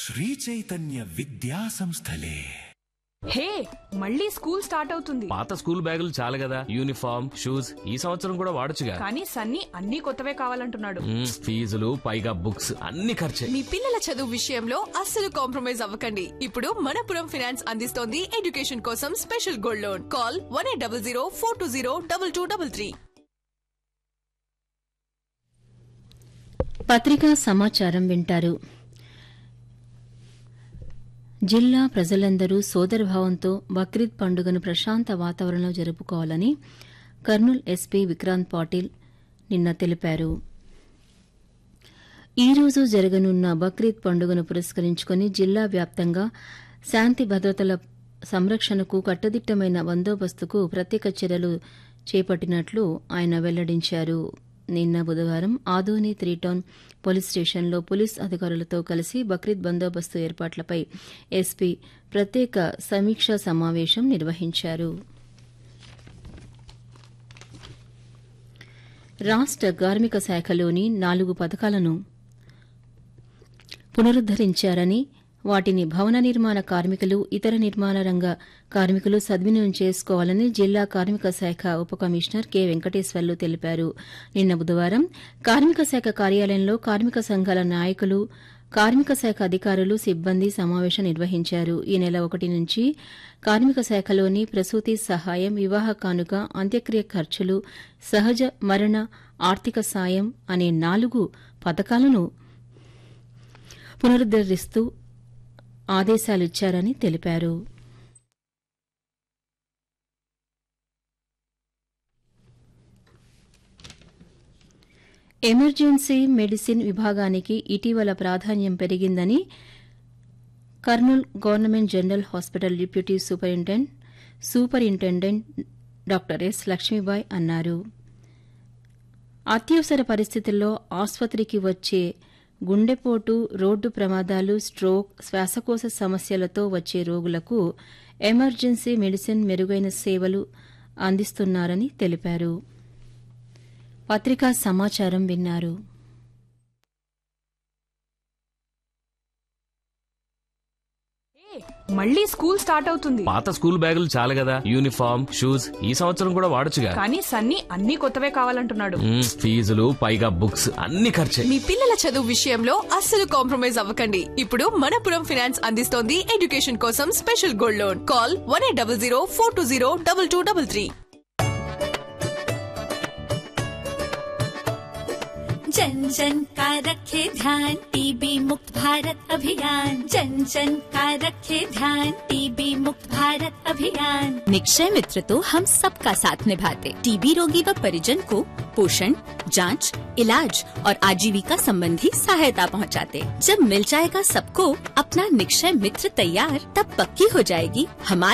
శ్రీ చైతన్య విద్యా సంస్థలే హే మళ్ళీ స్కూల్ స్టార్ట్ అవుతుంది పాత స్కూల్ బ్యాగులు చాలు కదా యూనిఫామ్ షూస్ ఈ సంవత్సరం కూడా వాడొచ్చుగా కానీ సన్నీ అన్ని కొత్తవే కావాలంటున్నాడు మ్మ్, ఫీజులు పైగా బుక్స్ అన్ని ఖర్చే మీ పిల్లల చదువు విషయంలో అస్సలు కాంప్రమైజ్ అవ్వకండి ఇప్పుడు మనపురం ఫైనాన్స్ అందిస్తోంది ఎడ్యుకేషన్ కోసం special gold loan call one eight double zero four two zero double two double three పత్రికా సమాచారం వింటారు జిల్లా ప్రజలందరూ సోదరభావంతో బక్రీద్ పండుగను ప్రశాంత వాతావరణంలో జరుపుకోవాలని కర్నూల్ ఎస్పీ విక్రాంత్ పాటిల్ నిన్న తెలిపారు ఈ రోజు జరగనున్న బక్రీద్ పండుగను పురస్కరించుకుని జిల్లా వ్యాప్తంగా శాంతి భద్రతల సంరక్షణకు కట్టుదిట్టమైన బందోబస్తుకు ప్రత్యేక చర్యలు చేపట్టినట్లు ఆయన వెల్లడించారు నిన్న బుధవారం ఆదోని త్రీ టౌన్ పోలీస్ స్టేషన్లో పోలీస్ అధికారులతో కలిసి బక్రీద్ బందోబస్తు ఏర్పాట్లపై ఎస్పీ ప్రత్యేక సమీక్షా సమావేశం నిర్వహించారు రాష్ట కార్మిక శాఖలోని నాలుగు పథకాలను పునరుద్దరించారని వాటిని భవన నిర్మాణ కార్మికులు ఇతర నిర్మాణ రంగ కార్మికులు సద్వినియోగం చేసుకోవాలని జిల్లా కార్మిక శాఖ ఉప కమిషనర్ కె వెంకటేశ్వర్లు తెలిపారు నిన్న బుధవారం కార్మిక శాఖ కార్యాలయంలో కార్మిక సంఘాల నాయకులు కార్మిక శాఖ అధికారులు సిబ్బంది సమావేశం నిర్వహించారు ఈ నెల ఒకటి నుంచి కార్మిక శాఖలోని ప్రసూతి సహాయం వివాహ కానుక అంత్యక్రియ ఖర్చులు సహజ మరణ ఆర్థిక సాయం అనే నాలుగు పథకాలను పునరుద్దరిస్తూ ఆదేశాలిచ్చారని తెలిపారు ఎమర్జెన్సీ మెడిసిన్ విభాగానికి ఇటీవల ప్రాధాన్యం పెరిగిందని Kurnool government general hospital deputy superintendent superintendent doctor S Lakshmibai అన్నారు అత్యవసర పరిస్థితుల్లో ఆసుపత్రికి వచ్చే గుండెపోటు రోడ్డు ప్రమాదాలు స్ట్రోక్ శ్వాసకోశ సమస్యలతో వచ్చే రోగులకు ఎమర్జెన్సీ మెడిసిన్ మెరుగైన సేవలు అందిస్తున్నారని తెలిపారు పత్రికా సమాచారం విన్నారు హే, మళ్ళీ స్కూల్ స్టార్ట్ అవుతుంది పాత స్కూల్ బ్యాగులు చాలు కదా యూనిఫామ్ షూస్ ఈ సంవత్సరం కూడా వాడొచ్చుగా కానీ సన్నీ అన్ని కొత్తవే కావాలంటున్నాడు మ్మ్, ఫీజులు పైగా బుక్స్ అన్ని ఖర్చే మీ పిల్లల చదువు విషయంలో అస్సలు కాంప్రమైజ్ అవ్వకండి ఇప్పుడు మనపురం ఫైనాన్స్ అందిస్తోంది ఎడ్యుకేషన్ కోసం special gold loan call one eight double zero four two zero double two double three जन जन का रखे ध्यान टीबी मुक्त भारत अभियान जन जन का रखे ध्यान टीबी मुक्त भारत अभियान निक्षय मित्र तो हम सबका साथ निभाते टीबी रोगी व परिजन को पोषण जांच, इलाज और आजीविका संबंधी सहायता पहुंचाते। जब मिल जाएगा सबको अपना निक्षय मित्र तैयार तब पक्की हो जाएगी हमारी